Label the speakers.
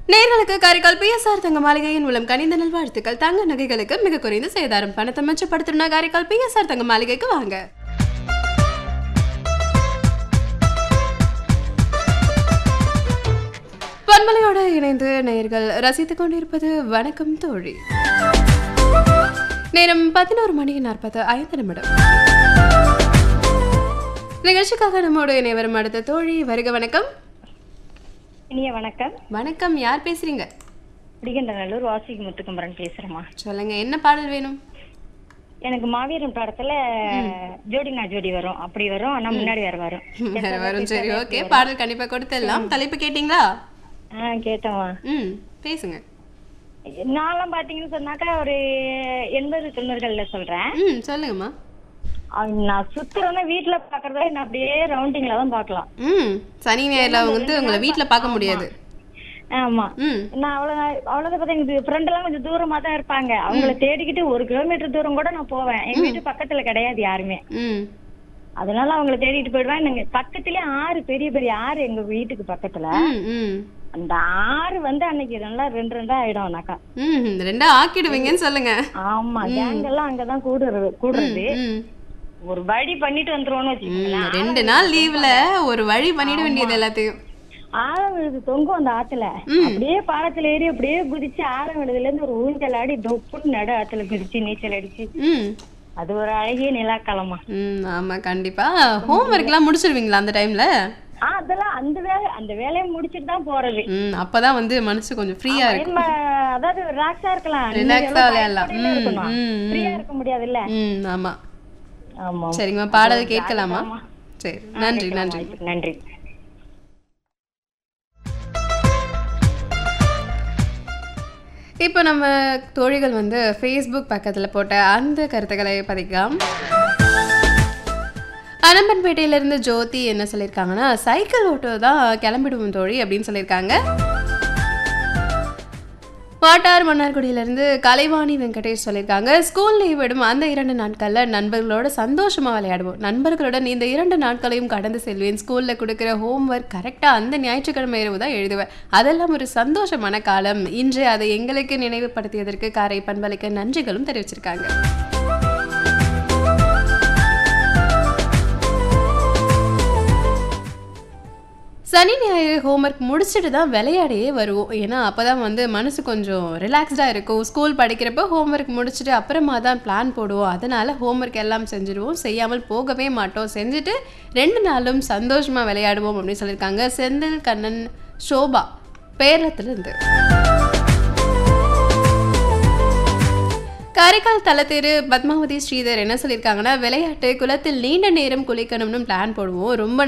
Speaker 1: நேர்களுக்கு காரைக்கால் பிஎஸ்ஆர் தங்க மாளிகையின் மூலம் கனிந்த நல்வாழ்த்துக்கள் தங்க நகைகளுக்கு மிக குறைந்த சேதாரம் பணத்தை மிச்சப்படுத்தணும்னா காரைக்கால் பிஎஸ்ஆர் தங்க மாளிகைக்கு வாங்க பன்மலையோடு இணைந்து நேயர்கள் ரசித்துக் கொண்டிருப்பது வணக்கம் தோழி நேரம் பதினோரு மணி நாற்பது ஐந்து நிமிடம் நிகழ்ச்சிக்காக நம்மோடு இணைவரும் அடுத்த தோழி வருக வணக்கம்
Speaker 2: இனிய வணக்கம்
Speaker 1: வணக்கம் யார் பேசுறீங்க
Speaker 2: பிடிகண்டநல்லூர் வாசிக்கு முத்துக்குமரன் பேசுறேம்மா
Speaker 1: சொல்லுங்க என்ன பாடல் வேணும்
Speaker 2: எனக்கு மாவீரன் படத்துல ஜோடி நான் ஜோடி வரும் அப்படி வரும் ஆனா முன்னாடி வேற வரும்
Speaker 1: வேற வரும் சரி ஓகே பாடல் கண்டிப்பா கொடுத்துடலாம் தலைப்பு கேட்டிங்களா
Speaker 2: ஆ கேட்டோம்மா
Speaker 1: ம் பேசுங்க
Speaker 2: நான்லாம் பாத்தீங்கன்னு சொன்னாக்கா ஒரு எண்பது தொண்ணூறுகள்ல சொல்றேன்
Speaker 1: ம் சொல்லுங்கம்மா
Speaker 2: அது நான் சுத்துறேன்னா வீட்டுல பாக்குறத நான் அப்படியே ரவுண்டிங்ல தான் பார்க்கலாம்
Speaker 1: ம் சனி ஞாயிறுல வந்து உங்களை வீட்ல பார்க்க முடியாது
Speaker 2: ஆமா
Speaker 1: ம்
Speaker 2: நான் அவ்வளவு அவ்வளவு பார்த்தா எங்க ஃப்ரெண்ட் எல்லாம் கொஞ்சம் தூரமா தான் இருப்பாங்க அவங்கள தேடிக்கிட்டு ஒரு கிலோமீட்டர் தூரம் கூட நான் போவேன் எங்க வீட்டு பக்கத்துல கிடையாது யாருமே
Speaker 1: ம்
Speaker 2: அதனால அவங்கள தேடிட்டு போயிடுவேன் நாங்க பக்கத்துலயே ஆறு பெரிய பெரிய ஆறு எங்க வீட்டுக்கு பக்கத்துல
Speaker 1: ம் ம்
Speaker 2: அந்த ஆறு வந்து அன்னைக்கு நல்லா ரெண்டு ரெண்டா ஆயிடும்னாக்கா
Speaker 1: ம் ரெண்டா ஆக்கிடுவீங்கன்னு சொல்லுங்க
Speaker 2: ஆமா கேங் எல்லாம் அங்கதான் கூடுறது கூடுறது
Speaker 1: ம்
Speaker 2: ஒரு வழி பண்ணிட்டு வந்துருவோம்னு
Speaker 1: ம்
Speaker 2: வச்சுக்கோங்களேன்
Speaker 1: ரெண்டு நாள் லீவ்ல ஒரு வழி பண்ணிட வேண்டியது எல்லாத்தையும்
Speaker 2: ஆழம் விழுது தொங்கும் அந்த ஆத்துல அப்படியே பாலத்துல ஏறி அப்படியே குதிச்சு ஆழம் விழுதுல இருந்து ஒரு ஊஞ்சல் ஆடி தொப்புன்னு நடு ஆத்துல குதிச்சு நீச்சல் அடிச்சு
Speaker 1: ம்
Speaker 2: அது ஒரு அழகிய நிலாக்காலமா
Speaker 1: ம் ஆமா கண்டிப்பா ஹோம் ஒர்க்லாம் முடிச்சிருவீங்களா அந்த டைம்ல
Speaker 2: ஆ அதெல்லாம் அந்த வேலை அந்த வேலையை முடிச்சிட்டு தான் போறது
Speaker 1: ம் அப்பதான் வந்து மனசு கொஞ்சம் ஃப்ரீயா இருக்கும்
Speaker 2: நம்ம அதாவது ரிலாக்ஸா இருக்கலாம்
Speaker 1: ரிலாக்ஸா விளையாடலாம் ம்
Speaker 2: இருக்கணும்
Speaker 1: ம்
Speaker 2: ஃப்ரீயா இருக்க முடியாதுல்ல
Speaker 1: ம் ஆமா
Speaker 2: ஆமா
Speaker 1: சரிங்கம்மா பாடல் கேட்கலாமா சரி நன்றி நன்றி
Speaker 2: நன்றி
Speaker 1: இப்போ நம்ம தோழிகள் வந்து ஃபேஸ்புக் பக்கத்தில் போட்ட அந்த கருத்துக்களை பதிக்கலாம் அனம்பன்பேட்டையிலேருந்து ஜோதி என்ன சொல்லியிருக்காங்கன்னா சைக்கிள் ஓட்டோ தான் கிளம்பிடுவோம் தோழி அப்படின்னு சொல்லியிருக்காங்க வாட்டார் மன்னார்குடியிலேருந்து கலைவாணி வெங்கடேஷ் சொல்லியிருக்காங்க ஸ்கூல் லீவ் விடும் அந்த இரண்டு நாட்களில் நண்பர்களோட சந்தோஷமாக விளையாடுவோம் நண்பர்களுடன் இந்த இரண்டு நாட்களையும் கடந்து செல்வேன் ஸ்கூலில் கொடுக்குற ஹோம்ஒர்க் கரெக்டாக அந்த ஞாயிற்றுக்கிழமை இரவு தான் எழுதுவேன் அதெல்லாம் ஒரு சந்தோஷமான காலம் இன்று அதை எங்களுக்கு நினைவுபடுத்தியதற்கு காரை பண்பலைக்கு நன்றிகளும் தெரிவிச்சிருக்காங்க சனி ஞாயிறு ஹோம்ஒர்க் முடிச்சுட்டு தான் விளையாடையே வருவோம் ஏன்னா அப்போ தான் வந்து மனசு கொஞ்சம் ரிலாக்ஸ்டாக இருக்கும் ஸ்கூல் படிக்கிறப்ப ஹோம்ஒர்க் முடிச்சுட்டு அப்புறமா தான் பிளான் போடுவோம் அதனால் ஹோம்ஒர்க் எல்லாம் செஞ்சுடுவோம் செய்யாமல் போகவே மாட்டோம் செஞ்சுட்டு ரெண்டு நாளும் சந்தோஷமாக விளையாடுவோம் அப்படின்னு சொல்லியிருக்காங்க செந்தில் கண்ணன் ஷோபா பேரளத்துலேருந்து காரைக்கால் தலத்தேரு பத்மாவதி ஸ்ரீதர் என்ன சொல்லியிருக்காங்கன்னா விளையாட்டு குளத்தில் நீண்ட நேரம் குளிக்கணும்னு பிளான் போடுவோம் ரொம்ப